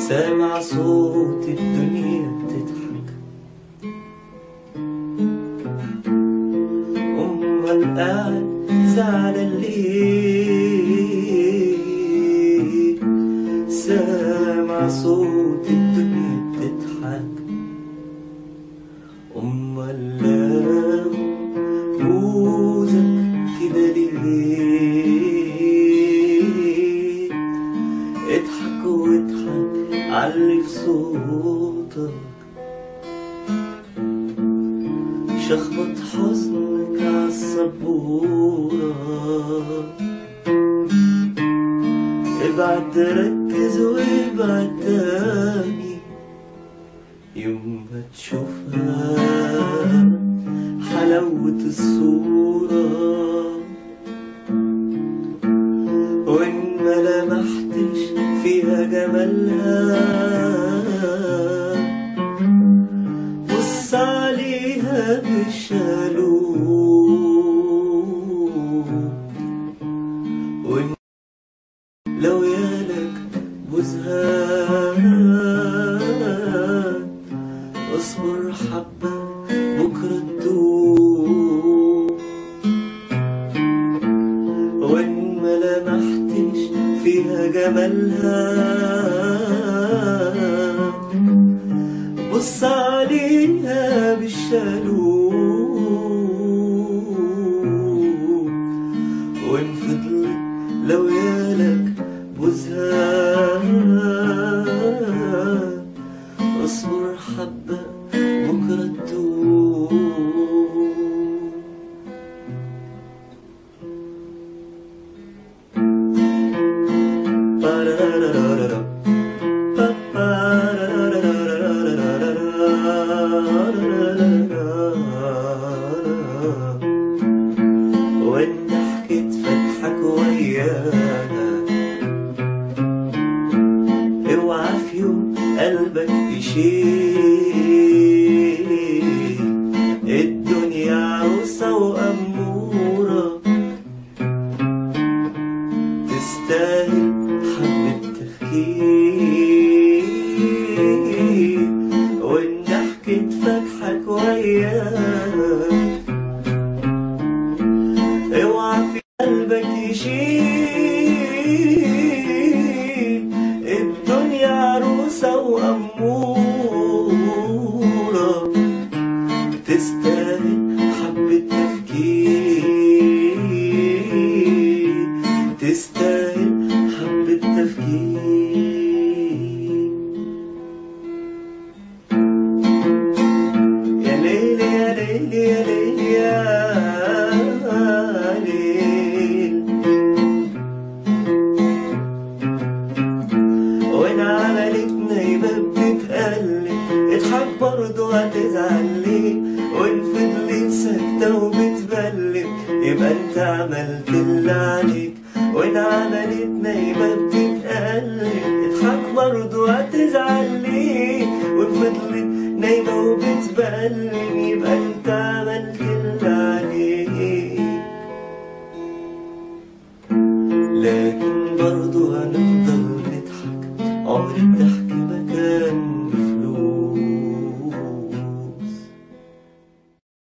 سامع صوت الدنيا بتضحك أمال قاعد زعلان ليه سامع صوت الدنيا بتضحك أمال لو بوزك كده ليه اضحك واضحك علي في صوتك شخبط حزنك عالسبورة ابعد ركز وابعد تاني يوم ما تشوفها حلاوة الصورة وإن ما لمحتش فيها جمالها بص عليها بالشالوت وإن لو يالك بوزها اصبر حبة بكرة تدوب وإن ما لمحتش فيها جمالها بص عليها بالشالوت وإن فضلت لو يالك بوزها اصبر حبة بكرة تدوب Ba-da-da-da-da-da. Ba-ba-da-da-da-da-da-da-da-da-da. وإن حكيت فتحك ويانا اوعى في يوم قلبك يشيل الدنيا عروسة وأمورة تستاهل حبة تفكير وإن ضحكت فتحك وياك اوعى في قلبك يشيل الدنيا عروسة وأمورة تستاهل حبة تفكير تستاهل حبة تفكير يا ليل يا ليل يا ليل يا ليل وإن عملت نايمة بتتقلب اضحك برضه هتزعل ليه وإن فضلت ساكتة وبتبلب يبقى انت عملت اللي عليك وإن عملت نايمة بتتقلب اضحك برضه هتزعل ليه وإن فضلت نايمة وبتبلب يبقى انت عملت اللي عليك لكن برضو هنفضل نضحك عمر الضحك ما كان